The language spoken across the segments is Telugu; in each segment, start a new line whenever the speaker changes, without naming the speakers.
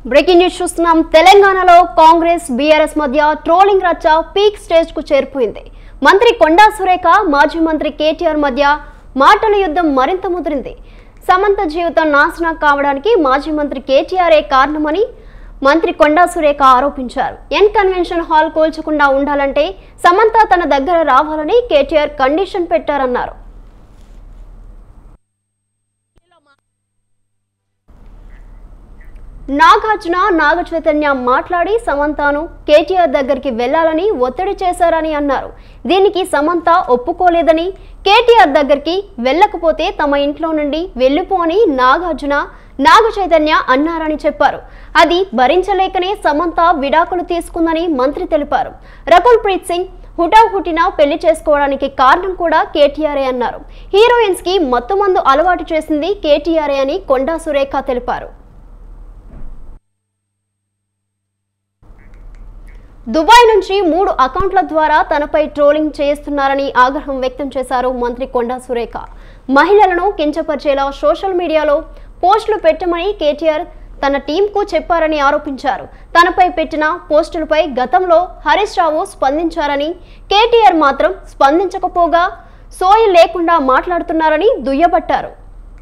బ్రేకింగ్ న్యూస్ చూస్తున్నాం తెలంగాణలో కాంగ్రెస్ బీఆర్ఎస్ మధ్య ట్రోలింగ్ రచ్చ పీక్ స్టేజ్ కు చేరిపోయింది మంత్రి కొండా సురేఖ మాజీ మంత్రి కేటీఆర్ మధ్య మాటల యుద్ధం మరింత ముదిరింది సమంత జీవితం నాశనం కావడానికి మాజీ మంత్రి కేటీఆరే కారణమని మంత్రి కొండా సురేఖ ఆరోపించారు ఎన్ కన్వెన్షన్ హాల్ కూల్చకుండా ఉండాలంటే సమంత తన దగ్గర రావాలని కేటీఆర్ కండిషన్ పెట్టారన్నారు నాగార్జున నాగ చైతన్య మాట్లాడి సమంతను కేటీఆర్ దగ్గరికి వెళ్లాలని ఒత్తిడి చేశారని అన్నారు దీనికి సమంత ఒప్పుకోలేదని కేటీఆర్ దగ్గరికి వెళ్ళకపోతే తమ ఇంట్లో నుండి వెళ్ళిపో అని నాగార్జున నాగ చైతన్య అన్నారని చెప్పారు అది భరించలేకనే సమంత విడాకులు తీసుకుందని మంత్రి తెలిపారు రకుల్ ప్రీత్ సింగ్ హుటాహుటిన పెళ్లి చేసుకోవడానికి కారణం కూడా కేటీఆర్ఏ అన్నారు హీరోయిన్స్ కి మత్తుమందు అలవాటు చేసింది కేటీఆర్ఏ అని కొండా సురేఖ తెలిపారు దుబాయ్ నుంచి మూడు అకౌంట్ల ద్వారా తనపై ట్రోలింగ్ చేస్తున్నారని ఆగ్రహం వ్యక్తం చేశారు మంత్రి కొండా సురేఖ మహిళలను కించపరిచేలా సోషల్ మీడియాలో పోస్టులు పెట్టమని కేటీఆర్ తన టీంకు చెప్పారని ఆరోపించారు తనపై పెట్టిన పోస్టులపై గతంలో హరీష్ రావు స్పందించారని కేటీఆర్ మాత్రం స్పందించకపోగా సోయి లేకుండా మాట్లాడుతున్నారని దుయ్యబట్టారు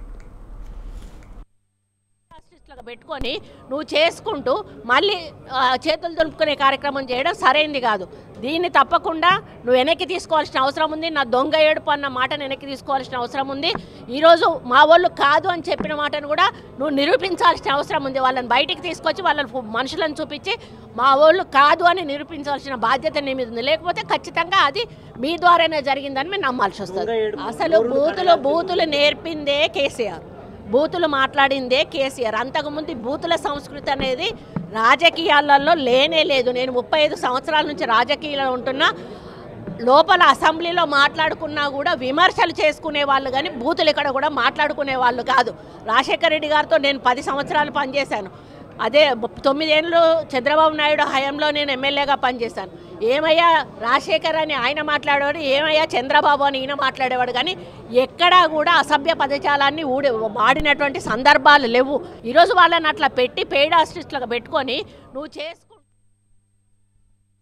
ఆర్టిస్టులుగా పెట్టుకొని నువ్వు చేసుకుంటూ మళ్ళీ ఆ, చేతులు దులుపుకునే కార్యక్రమం చేయడం సరైంది కాదు దీన్ని తప్పకుండా నువ్వు వెనక్కి తీసుకోవాల్సిన అవసరం ఉంది నా దొంగ ఏడుపు అన్న మాటను వెనక్కి తీసుకోవాల్సిన అవసరం ఉంది ఈరోజు మా వాళ్ళు కాదు అని చెప్పిన మాటను కూడా నువ్వు నిరూపించాల్సిన అవసరం ఉంది వాళ్ళని బయటికి తీసుకొచ్చి వాళ్ళని fu- మనుషులను చూపించి మా వాళ్ళు కాదు అని నిరూపించాల్సిన బాధ్యత నీ మీద ఉంది లేకపోతే ఖచ్చితంగా అది మీ ద్వారానే జరిగిందని మేము నమ్మాల్సి వస్తుంది అసలు బూతులు బూతులు నేర్పిందే కేసీఆర్ బూతులు మాట్లాడిందే కేసీఆర్ అంతకుముందు ఈ బూతుల సంస్కృతి అనేది రాజకీయాలలో లేనే లేదు నేను ముప్పై ఐదు సంవత్సరాల నుంచి రాజకీయాల్లో ఉంటున్నా లోపల అసెంబ్లీలో మాట్లాడుకున్నా కూడా విమర్శలు చేసుకునే వాళ్ళు కానీ బూతులు ఇక్కడ కూడా మాట్లాడుకునే వాళ్ళు కాదు రాజశేఖర రెడ్డి గారితో నేను పది సంవత్సరాలు పనిచేశాను అదే ముప్ప- తొమ్మిదేళ్ళు చంద్రబాబు నాయుడు హయాంలో నేను ఎమ్మెల్యేగా పనిచేశాను ఏమయ్యా రాజశేఖర్ అని ఆయన మాట్లాడేవాడు ఏమయ్యా చంద్రబాబు అని ఈయన మాట్లాడేవాడు కానీ ఎక్కడా కూడా అసభ్య పదజాలాన్ని ఊడి వాడినటువంటి సందర్భాలు లేవు ఈరోజు వాళ్ళని అట్లా పెట్టి పెయిడ్ ఆర్టిస్టులుగా పెట్టుకొని నువ్వు చేసు